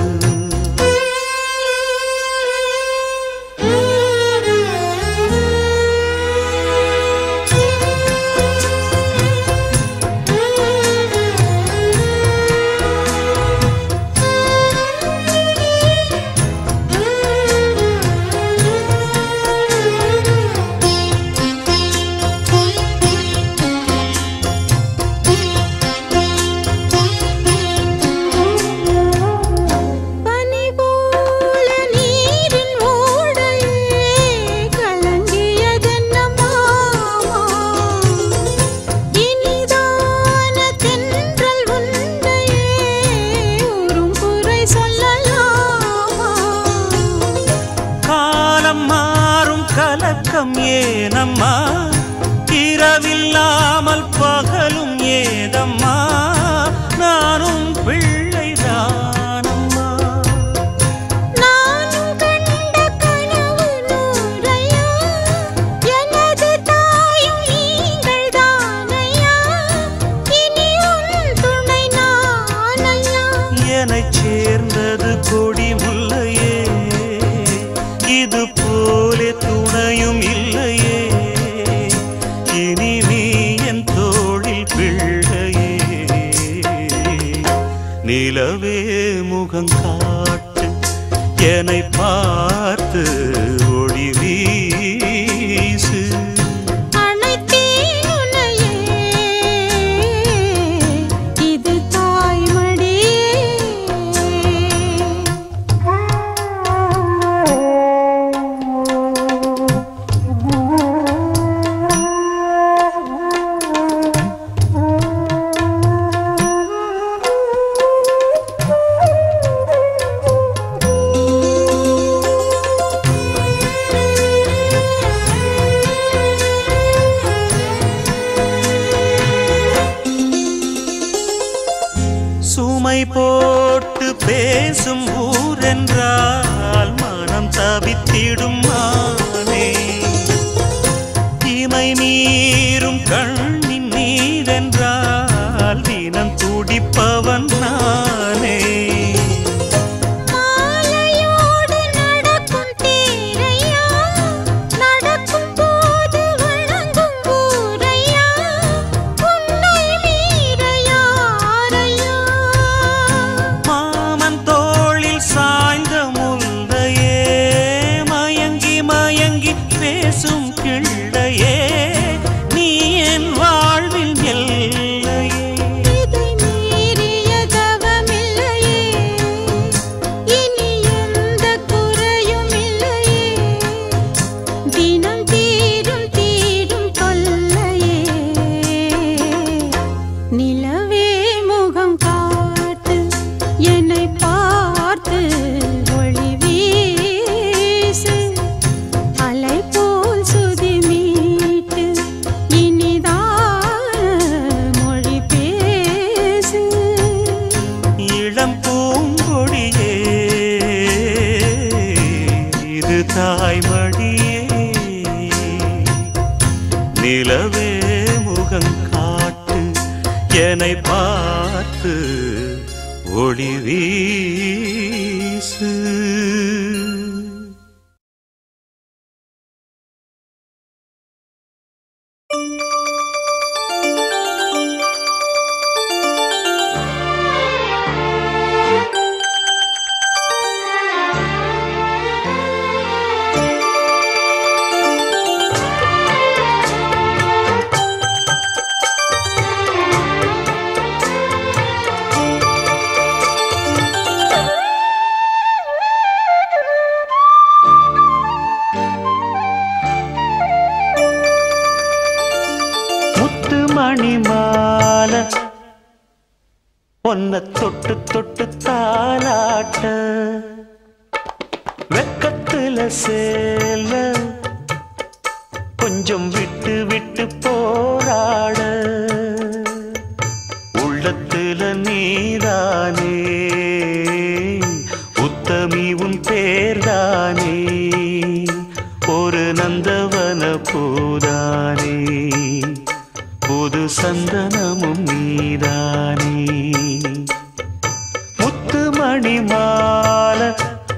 Speaker 2: பனி போல நீரின் ஓடையே கலங்கியதென்ன மாமா இனிதான தென்றல் உன்னையே உறும் குறை சொல்லலாமா
Speaker 1: காலம் மாறும் கலக்கம் ஏனம்மா இரவில்லாமல் பகலும் ஏதம்மா நானும் பிள்ளைதானம்மா
Speaker 2: நானும் கண்ட கனவு நூறையா எனது தாயும் நீங்கள் தானையா இனி உன் துணை நானையா
Speaker 1: எனச் சேர்ந்தது கொடி முல்லையே இது போலே துணையும் இல்லையே இனி நீ என் தோளில் பிள்ளையே நிலவே முகங்காட்டு என்னை பார்த்து ஒளி வீசு
Speaker 2: அனைத்தேன் உன்னையே இது தாய்மடியே
Speaker 1: சுமை போட்டு பேசும் ஊரென்றால் மனம் தவித்திடும் மானே இமை மீறும் கண்ணின் நீரென்றால் தினம் துடிப்பவன் நானே
Speaker 2: மாலையோடு நடக்கும் தேரையா நடக்கும் போது வணங்கும் ஊரையா உன்னை மீற யாரையா
Speaker 1: மாமன் தோளில் சாய்ந்த முல்லையே மயங்கி மயங்கி பேசும் கிள்ளையே நீ என் வாழ்வில் எல்லையே
Speaker 2: இதை மீறிய தவமில்லையே இனி எந்த குறையும் இல்லையே தினம் தீரும் தீரும் தொல்லையே நிலவே முகம் காட்டு என்னை பார்த்து ஒளி வீசு அலை போல் சுதி மீட்டு இனிதான மொழி பேசு
Speaker 1: இளம் பூங்கொடியே இது தாய்மடியே நிலவே முகங்காட்டு என்னை பார்த்து ஒளி வீசு
Speaker 2: ஆ
Speaker 1: ஒன்ன தொட்டு தொட்டு தாலாட்ட வெக்கத்துல சேல கொஞ்சம் விட்டு விட்டு போராட உள்ளத்துல நீதானே உத்தமி உன் பேர்தானே ஒரு நந்தவன பூதானே புது சந்தனமும் நீதானே முத்துமணி மாலை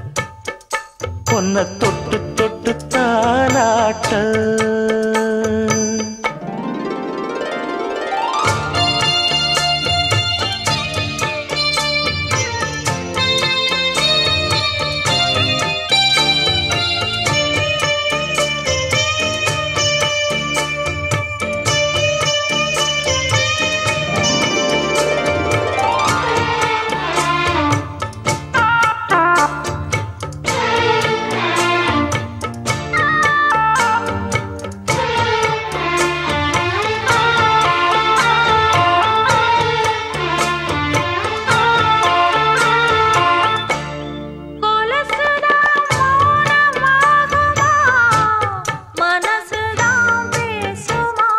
Speaker 1: பொன்ன தொட்டு தொட்டு தாலாட்ட
Speaker 2: கொலசுதான் மௌனமாகுமா மனசுதான் பேசுமா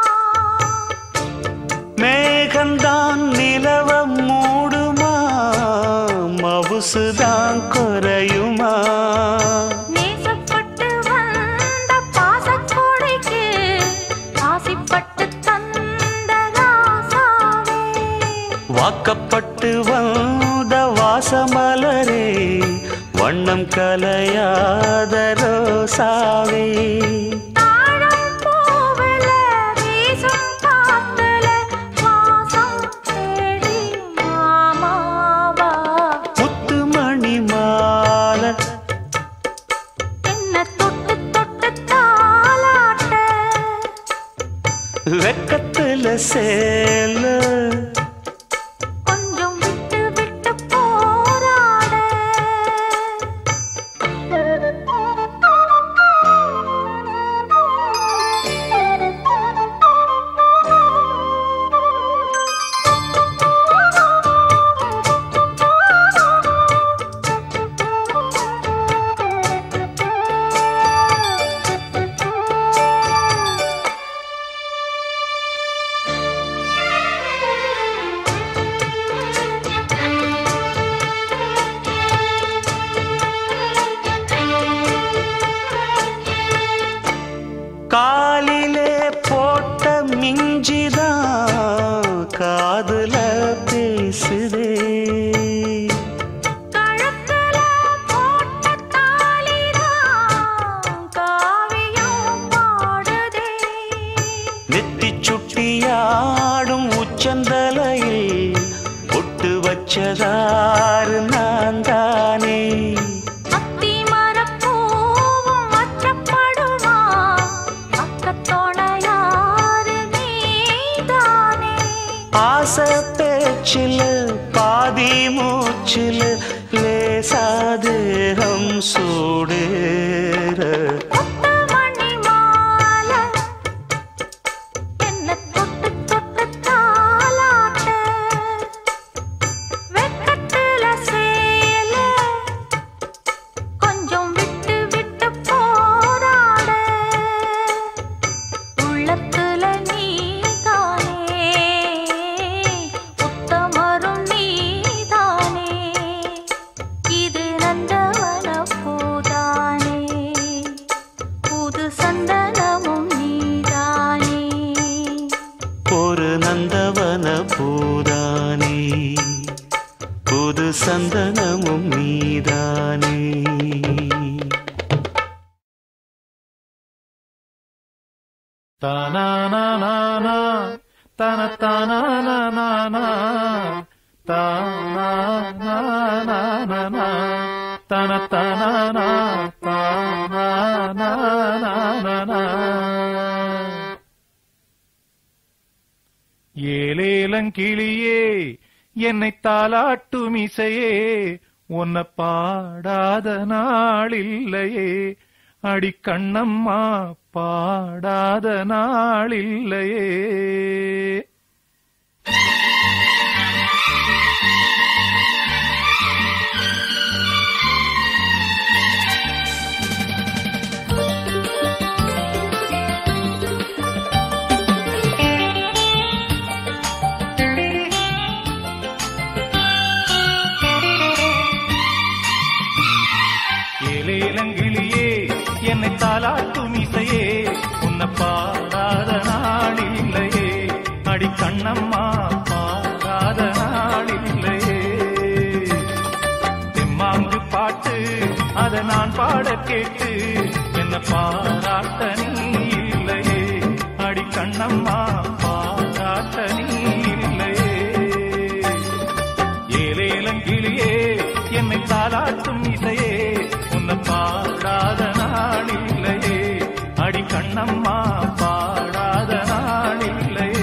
Speaker 1: மேகந்தான் நிலவ மூடுமா மவுசுதான் குறையுமா
Speaker 2: நேசப்பட்டு வந்த பாசக்கோடைக்கு ஆசிப்பட்டு தந்த ராசாவே
Speaker 1: வாக்கப்பட்டு வந்த வாசமலரே வண்ணம் கலையாத ரோசாவே
Speaker 2: தாழம் பூவுல வீசும் காத்துல வாசம் தேடி மாமாவா
Speaker 1: முத்துமணி மாலை
Speaker 2: என்ன தொட்டு தொட்டு தாலாட்ட
Speaker 1: வெக்கத்துல சேல
Speaker 2: கொஞ்சம் விட்டு விட்டு போராட
Speaker 1: காலிலே போட்ட மிஞ்சிதான் காதுல பேசுதே
Speaker 2: கழுத்துல போட்ட தாலிதான் காவியம் பாடுதே
Speaker 1: நெத்தி சுட்டியாடும் உச்சந்தலையில் பொட்டு வச்சதாறு நான் தானே
Speaker 2: அத்தி மரப்பூவும் அச்சப்படுமா பக்கத்தோட யாரு நீதானே
Speaker 1: ஆசை பேச்சில் பாதி மூச்சில் லேசாதேகம் சூடேற
Speaker 2: முத்துமணி மாலை என்ன தொட்டு தொட்டு தாலாட்ட வெக்கத்துல சேல கொஞ்சம் விட்டு விட்டு போராட உள்ளத்துல நீதானே உத்தமரும் நீதானே இது நந்தவன பூதானே புது சந்தனமும் நீதானே
Speaker 1: ஒரு நந்தவன பூதானே புது சந்தனமும் நீதானே
Speaker 3: தானானானானா, தனத்தானானானானா, தானானானானா, தனத்தானானா, தானானானானா. ஏலேலங்கிளியே என்னை தாலாட்டும் இசையே உன்னை பாடாத நாளில்லையே அடி கண்ணம்மா பாடாத நாளில்லையே உன்னை பாடாத நாள் இல்லையே அடி கண்ணம்மா பாடாத நாள் இல்லையே தெம்மாங்கு பாட்டு அதை நான் பாட கேட்டு என்ன பாராட்ட நீ இல்லையே அடி கண்ணம்மா பாராட்ட நீ இல்லையே ஏலேலங்கிளியே என்னை தாளாட்டும் இசையே உன்னை பாடாத நாள் இல்லையே அடி கண்ணம்மா பாடாத நாள் இல்லையே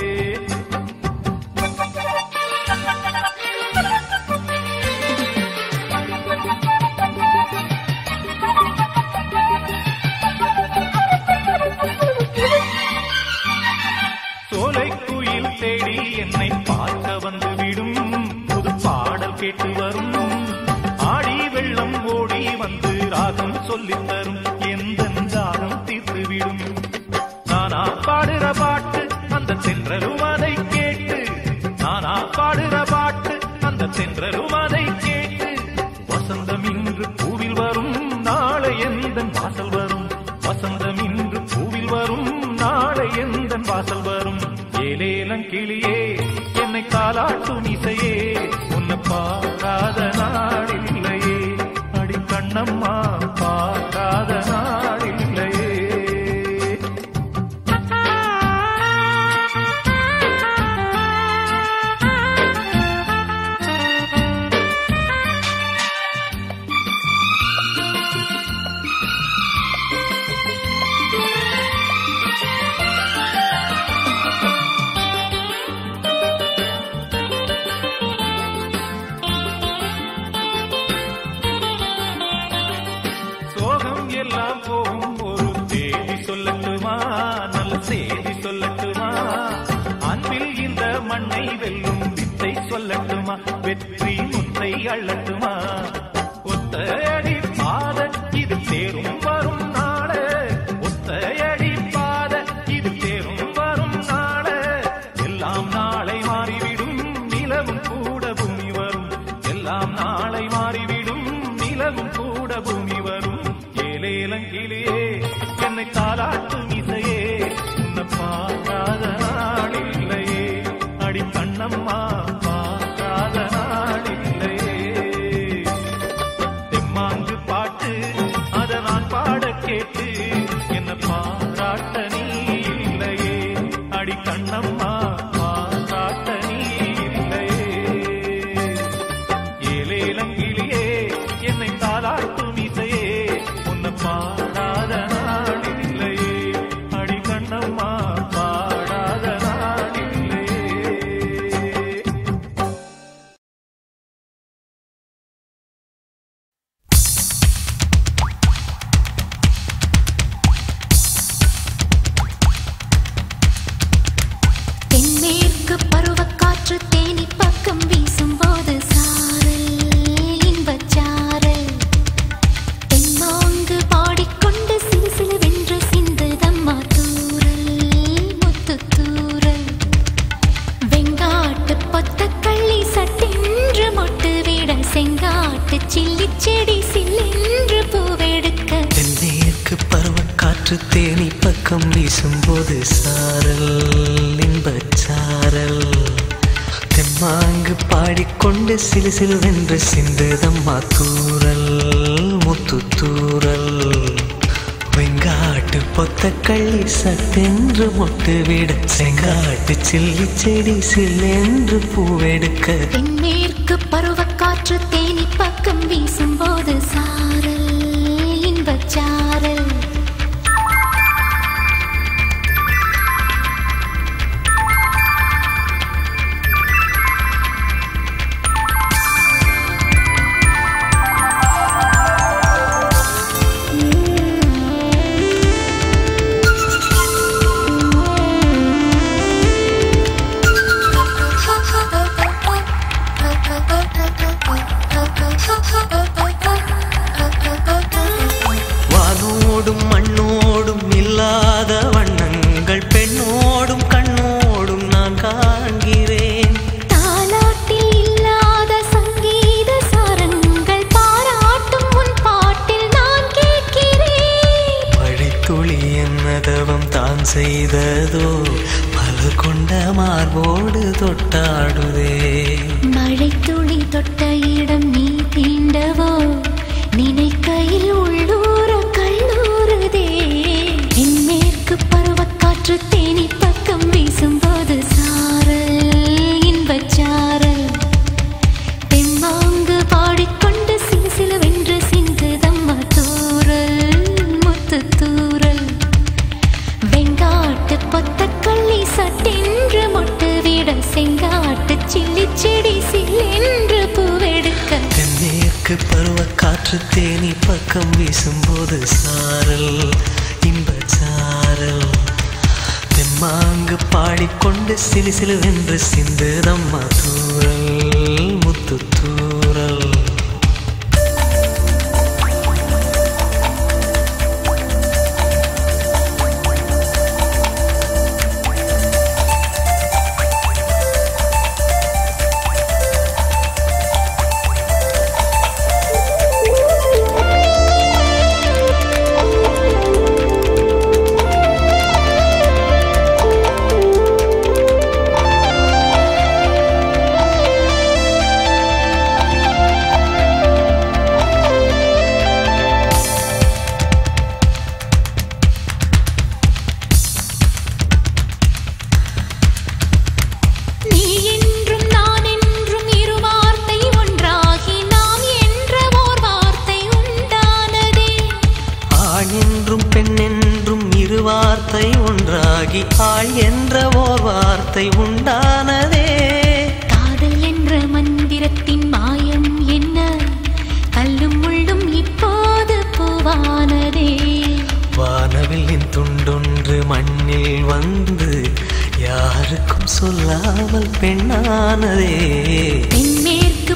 Speaker 3: சோலை குயில் தேடி என்னை பார்க்க வந்து விடும் புது பாடல் கேட்டு வரும் ஆடி வெள்ளம் ஓடி வந்து ராகம் சொல்லித் தரும் எந்த தாகம் தீர்த்து விடும் நானா பாடுற பாட்டு அந்த தென்றலும் அதை கேட்டு நானா பாடுற பாட்டு அந்த தென்றலும் அதை கேட்டு வசந்தம் இன்று பூவில் வரும் நாளை எந்த வாசல் வரும் வசந்தம் இன்று பூவில் வரும் நாளை எந்த வாசல் வரும் ஏலேலம் கிளியே என்னை காலாட்டும் இசையே உன்னை பாடாத நாள் இல்லையே அடி கண்ணம்மா பாடாத நாள் இல்லையே சோகம் எல்லாம் போகும் ஒரு தேதி சொல்லட்டுமா நல்ல செய்தி சொல்லட்டுமா அன்பில் இந்த மண்ணை வெல்லும் வித்தை சொல்லட்டுமா வெற்றி முத்தை அள்ளட்டுமா ஒத்தையடி பாத இது தேரும் வரும் நாள ஒத்தையடி பாத இது தேரும் வரும் நாள எல்லாம் நாளை மாறிவிடும் நிலவும் கூட பூமி வரும் எல்லாம் நாளை மாறிவிடும் நிலவும் கூட பூமி வரும் ஏலேலங்கிலேயே என்னை தாளாட்டும் இசையே உன்னை பார்க்காத நாள் இல்லையே அடி கண்ணம்மா பார்க்காத நாள் இல்லையே தெம்மாங்கு பாட்டு அதை நான் பாட கேட்டு என்ன பாராட்ட நீ இல்லையே அடி கண்ணம்மா பாராட்ட நீ இல்லையே ஏலேலங்கிளியே என்னை தாளாட்டும் இசையே உன்னை பாடாத நாள் இல்லையே அடி கண்ணம்மா பாடாத நாள் இல்லையே
Speaker 2: தென்மேற்கு பருவக்காற்று தேனி பக்கம் வீசும்போது சாரல் இன்பச் சாரல் தென்மாங்கு பாடிக்கொண்டு சிறு சிலுவென்று சிந்துதம்மா தூரல் முத்துத் தூரல் வெங்காட்டு பொத்தக்கள்ளி சட்டென்று மொட்டு விட செங்காட்டு சில்லிச் செடி சில்லென்று பூவெடுக்க
Speaker 1: தென்மேற்கு பருவக்காற்று தேனி பக்கம் வீசும்போது சாரல் இன்பச் சாரல் தெம்மாங்கு பாடிக்கொண்டு சிலு சிலுவென்று சிந்துதம்மா தூரல் முத்து தூரல் வெங்காட்டு பொத்த கள்ளி சத்தென்று மொட்டு விட செங்காட்டு சில்லி செடி சில்லென்று பூவெடுக்க
Speaker 2: தென்மேற்கு பருவக்காற்று தேனி பக்கம் வீசும்போது சாரல் இன்பச் சாரல்
Speaker 5: செய்ததோ மலர் கொண்ட மார்போடு தொட்டாடுதே
Speaker 2: மழை துளி தொட்ட இடம் நீ தீண்டவோ நினைக்கையில் உள்ளூர கல்லூருதே என் மேற்கு பருவக்காற்று தேனி பக்கம் வீசும்போது சாரல் இன்பச்சாரல் தெம்மாங்கு பாடிக்கொண்டு சிலு சிலுவென்று சிந்துதம்மா தூரல் முத்து தூரல் வெங்காட்டு பொத்தக்கள்ளி சட்டென்று மொட்டு விட செங்காட்டு சில்லி செடி சில்லென்று பூவெடுக்க
Speaker 5: தென்மேற்கு பருவக்காற்று தேனி பக்கம் வீசும்போது சாரல் இன்பச்சாரல் தெம்மாங்கு பாடிக்கொண்டு சிலு சிலுவென்று சிந்துதம்மா தூரல் முத்து தூரல்
Speaker 2: நீ என்றும் நான் என்றும் இரு வார்த்தை ஒன்றாகி நாம் என்ற ஓர் வார்த்தை உண்டானதே
Speaker 5: ஆண் என்றும் பெண் என்றும் இரு வார்த்தை ஒன்றாகி ஆள் என்ற ஓர் வார்த்தை உண்டானதே
Speaker 2: காதல் என்ற மந்திரத்தின் மாயம் என்ன கல்லும் முள்ளும் இப்போது பூவானதே
Speaker 5: வானவில்லின் துண்டொன்று மண்ணில் வந்து யாருக்கும் சொல்லாமல் பெண்ணானதே
Speaker 2: தென்மேற்கு